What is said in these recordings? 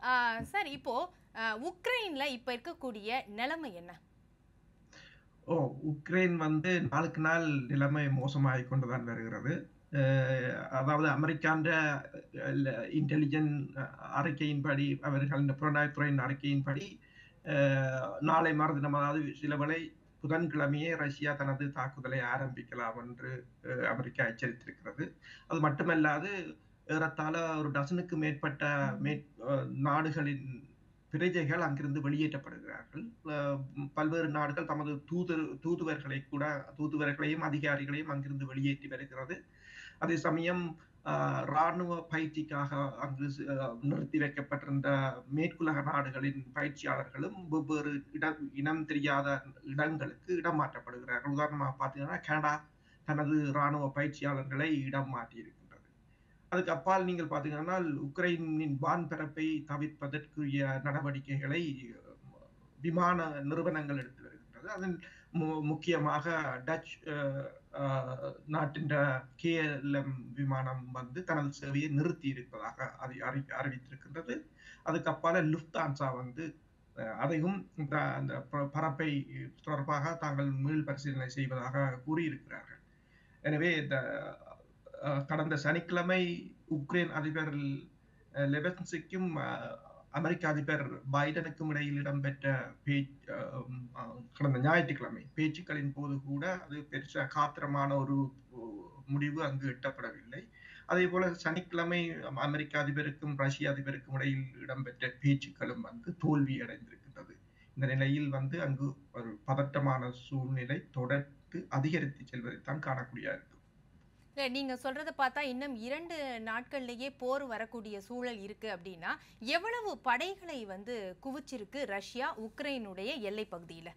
ஆஹ் sir இப்போ ஆஹ் உக்ரைன்ல இப்ப இருக்கக்கூடிய நிலைமை என்ன ஓ உக்ரைன் வந்து நாளுக்கு நாள் நிலைமை மோசமாகிக் கொண்டுதான் வருகிறது அஹ் அதாவது அமெரிக்கான்ற இன்டெலிஜென்ட் அறிக்கையின்படி அவர்கள் புலனாய்வுத்துறையின் அறிக்கையின்படி அஹ் நாளை மறுதினம் அதாவது சில வேளை புதன்கிழமையே ரஷ்யா தனது தாக்குதலை ஆரம்பிக்கலாம் என்று அஹ் அமெரிக்கா எச்சரித்திருக்கிறது அது மட்டுமல்லாது ஏறத்தாழ ஒரு டசனுக்கு மேற்பட்ட மே அஹ் நாடுகளின் பிரஜைகள் அங்கிருந்து வெளியேற்றப்படுகிறார்கள் அஹ் பல்வேறு நாடுகள் தமது தூதர் தூதுவர்களை கூட தூதுவர்களையும் அதிகாரிகளையும் அங்கிருந்து வெளியேற்றி வருகிறது அதே சமயம் ஆஹ் இராணுவ பயிற்சிக்காக அங்கு சி- அஹ் நிறுத்தி வைக்கப்பட்டிருந்த மேற்குலக நாடுகளின் பயிற்சியாளர்களும் வெவ்வேறு இட இனம் தெரியாத இடங்களுக்கு இடம் மாற்றப்படுகிறார்கள் உதாரணமாக பார்த்தீங்கன்னா கனடா தனது இராணுவ பயிற்சியாளர்களை இடம் மாற்றி இருக்கின்றது அதுக்கு அப்பால் நீங்கள் பார்த்தீங்கன்னா உக்ரைனின் வான்பரப்பை தவிர்ப்பதற்குரிய நடவடிக்கைகளை அஹ், விமான நிறுவனங்கள் எடுத்து வருகின்றது அதில் மு- முக்கியமாக டச் அஹ், அஹ், நாட்டின் கேஎல்எம் விமானம் வந்து தனது சேவையை நிறுத்தி இருப்பதாக அறி அறி- அறிவித்திருக்கின்றது அதுக்கு அப்பால லுஃப்தான்சா வந்து அஹ், அதையும் இந்த அந்த ப- பறப்பை தொடர்பாக தாங்கள் மீள் பரிசீலனை செய்வதாக கூறியிருக்கிறார்கள் எனவே இந்த அஹ், கடந்த சனிக்கிழமை உக்ரைன் அதிபர் அஹ், லெவன்ஸுக்கும் அஹ், அமெரிக்க அதிபர் பைடனுக்கும் இடையில் இடம்பெற்ற பேச்சு கடந்த ஞாயிற்றுக்கிழமை பேச்சுக்களின் போது கூட அது பெருசா காத்திரமான ஒரு அஹ், முடிவு அங்கு எட்டப்படவில்லை அதே போல சனிக்கிழமை அமெரிக்க அதிபருக்கும் ரஷ்ய அதிபருக்கும் இடையில் இடம்பெற்ற பேச்சுக்களும் வந்து தோல்வி அடைந்திருக்கின்றது இந்த நிலையில் வந்து அங்கு ஒரு பதட்டமான சூழ்நிலை தொடர்ந்து அதிகரித்து செல்வதைத்தான் காணக்கூடிய இருக்கு இல்ல நீங்க சொல்றத பார்த்தா இன்னும் இரண்டு நாட்கள்லயே போர் வரக்கூடிய சூழல் இருக்கு அப்படின்னா எவ்வளவு படைகளை வந்து குவிச்சிருக்கு ரஷ்யா உக்ரைனுடைய எல்லை பகுதியில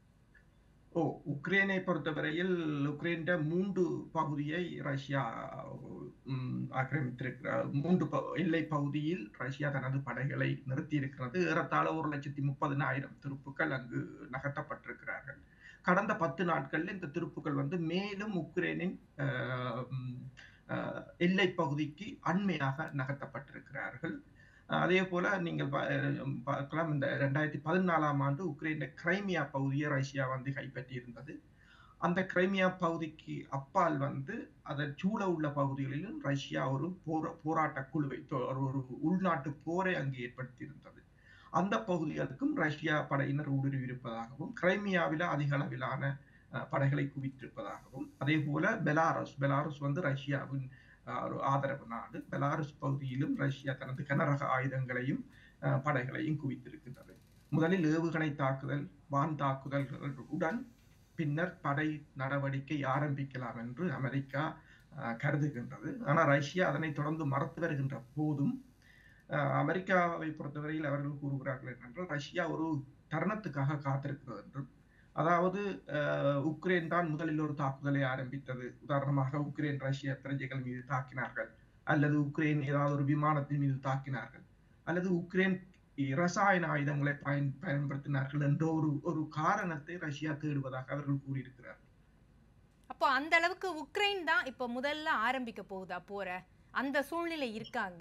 ஓ உக்ரைனை பொறுத்தவரையில் உக்ரைன் மூன்று பகுதியை ரஷ்யா ம், ஆக்கிரமித்திருக்கிறார் மூன்று ப- எல்லை பகுதியில் ரஷ்யா தனது படைகளை நிறுத்தி இருக்கிறது ஏறத்தாழ ஒரு லட்சத்தி முப்பதினாயிரம் துருப்புக்கள் அங்கு நகர்த்தப்பட்டிருக்கிறார்கள் கடந்த பத்து நாட்கள்ல இந்த துருப்புக்கள் வந்து மேலும் உக்ரைனின் அஹ், ம், அஹ், எல்லை பகுதிக்கு அண்மையாக நகர்த்தப்பட்டிருக்கிறார்கள் அஹ் அதே போல நீங்கள் பா- அஹ் பார்க்கலாம் இந்த ரெண்டாயிரத்தி பதினாலாம் ஆண்டு உக்ரைன் கிரைமியா பகுதியை ரஷ்யா வந்து கைப்பற்றி இருந்தது அந்த கிரைமியா பகுதிக்கு அப்பால் வந்து அதன் சூழ உள்ள பகுதிகளிலும் ரஷ்யா ஒரு போர போராட்ட குழுவை தொ- ஒரு ஒரு உள்நாட்டு போரை அங்கு ஏற்படுத்தி இருந்தது அந்த பகுதிகளுக்கும் ரஷ்யா படையினர் ஊடுருவியிருப்பதாகவும் கிரைமியாவில அதிக அளவிலான அஹ், படைகளை குவித்திருப்பதாகவும் அதே போல பெலாரஸ் பெலாரஸ் வந்து ரஷ்யாவின் அஹ், ஒரு ஆதரவு நாடு பெலாரஸ் பகுதியிலும் ரஷ்யா தனது கனரக ஆயுதங்களையும் அஹ், படைகளையும் குவித்திருக்கின்றது முதலில் ஏவுகணை தாக்குதல் வான் தாக்குதல்களுடன் பின்னர் படை நடவடிக்கை ஆரம்பிக்கலாம் என்று அமெரிக்கா அஹ், கருதுகின்றது ஆனால் ரஷ்யா அதனை தொடர்ந்து மறுத்து வருகின்ற போதும் அஹ், அமெரிக்காவை பொறுத்தவரையில் அவர்கள் கூறுகிறார்கள் என்னென்றால் ரஷ்யா ஒரு தருணத்துக்காக காத்திருக்கிறது என்றும் அதாவது அஹ், உக்ரைன் தான் முதலில் ஒரு தாக்குதலை ஆரம்பித்தது உதாரணமாக உக்ரைன் ரஷ்ய பிரஜைகள் மீது தாக்கினார்கள் அல்லது உக்ரைன் ஏதாவது ஒரு விமானத்தின் மீது தாக்கினார்கள் அல்லது உக்ரைன் ரசாயன ஆயுதங்களை பயன் பயன்படுத்தினார்கள் என்ற ஒரு ஒரு காரணத்தை ரஷ்யா தேடுவதாக அவர்கள் கூறியிருக்கிறார்கள் அப்போ அந்த அளவுக்கு உக்ரைன் தான் இப்போ முதல்ல ஆரம்பிக்க போகுதா போற அந்த சூழ்நிலை இருக்காங்க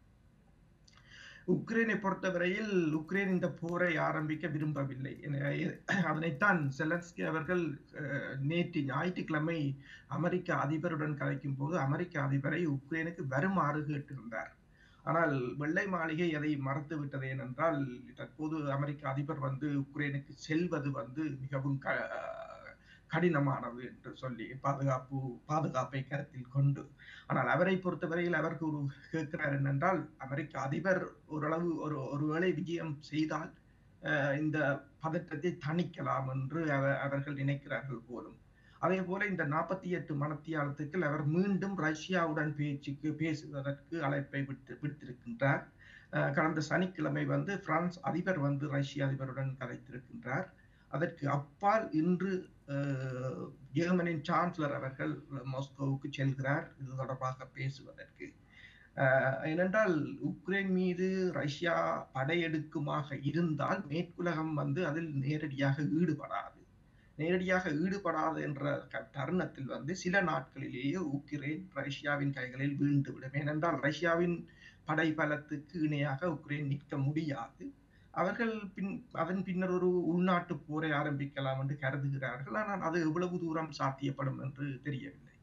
உக்ரைனை பொறுத்தவரையில் உக்ரைன் இந்த போரை ஆரம்பிக்க விரும்பவில்லை என- அதனைத்தான் செலன்ஸ்கி அவர்கள் அஹ், நேற்று ஞாயிற்றுக்கிழமை அமெரிக்க அதிபருடன் கலைக்கும் போது அமெரிக்க அதிபரை உக்ரைனுக்கு வருமாறு கேட்டிருந்தார் ஆனால் வெள்ளை மாளிகை அதை மறுத்து விட்டது ஏனென்றால் தற்போது அமெரிக்க அதிபர் வந்து உக்ரைனுக்கு செல்வது வந்து மிகவும் க கடினமானது என்று சொல்லி பாதுகாப்பு பாதுகாப்பை கருத்தில் கொண்டு ஆனால் அவரை பொறுத்தவரையில் அவருக்கு ஒரு கேட்கிறார் என்னென்றால் அமெரிக்க அதிபர் ஓரளவு ஒரு ஒருவேளை விஜயம் செய்தால் அஹ், இந்த பதற்றத்தை தணிக்கலாம் என்று அவ- அவர்கள் நினைக்கிறார்கள் போலும் அதே போல இந்த நாற்பத்தி எட்டு மணத்தியாலத்துக்கு அவர் மீண்டும் ரஷ்யாவுடன் பேச்சுக்கு பேசுவதற்கு அழைப்பை விட்டு விடுத்திருக்கின்றார் அஹ், கடந்த சனிக்கிழமை வந்து பிரான்ஸ் அதிபர் வந்து ரஷ்ய அதிபருடன் கதைத்திருக்கின்றார் அதற்கு அப்பால் இன்று அஹ், ஜெர்மனின் சான்சலர் அவர்கள் மாஸ்கோவுக்கு செல்கிறார் இது தொடர்பாக பேசுவதற்கு அஹ், ஏனென்றால் உக்ரைன் மீது ரஷ்யா படையெடுக்குமாக இருந்தால் மேற்குலகம் வந்து அதில் நேரடியாக ஈடுபடாது நேரடியாக ஈடுபடாது என்ற க- தருணத்தில் வந்து சில நாட்களிலேயே உக்ரைன் ரஷ்யாவின் கைகளில் வீழ்ந்துவிடும் ஏனென்றால் ரஷ்யாவின் படை பலத்துக்கு இணையாக உக்ரைன் நிற்க முடியாது அவர்கள் பின் அதன் பின்னர் ஒரு உள்நாட்டு போரை ஆரம்பிக்கலாம் என்று கருதுகிறார்கள் ஆனால் அது எவ்வளவு தூரம் சாத்தியப்படும் என்று தெரியவில்லை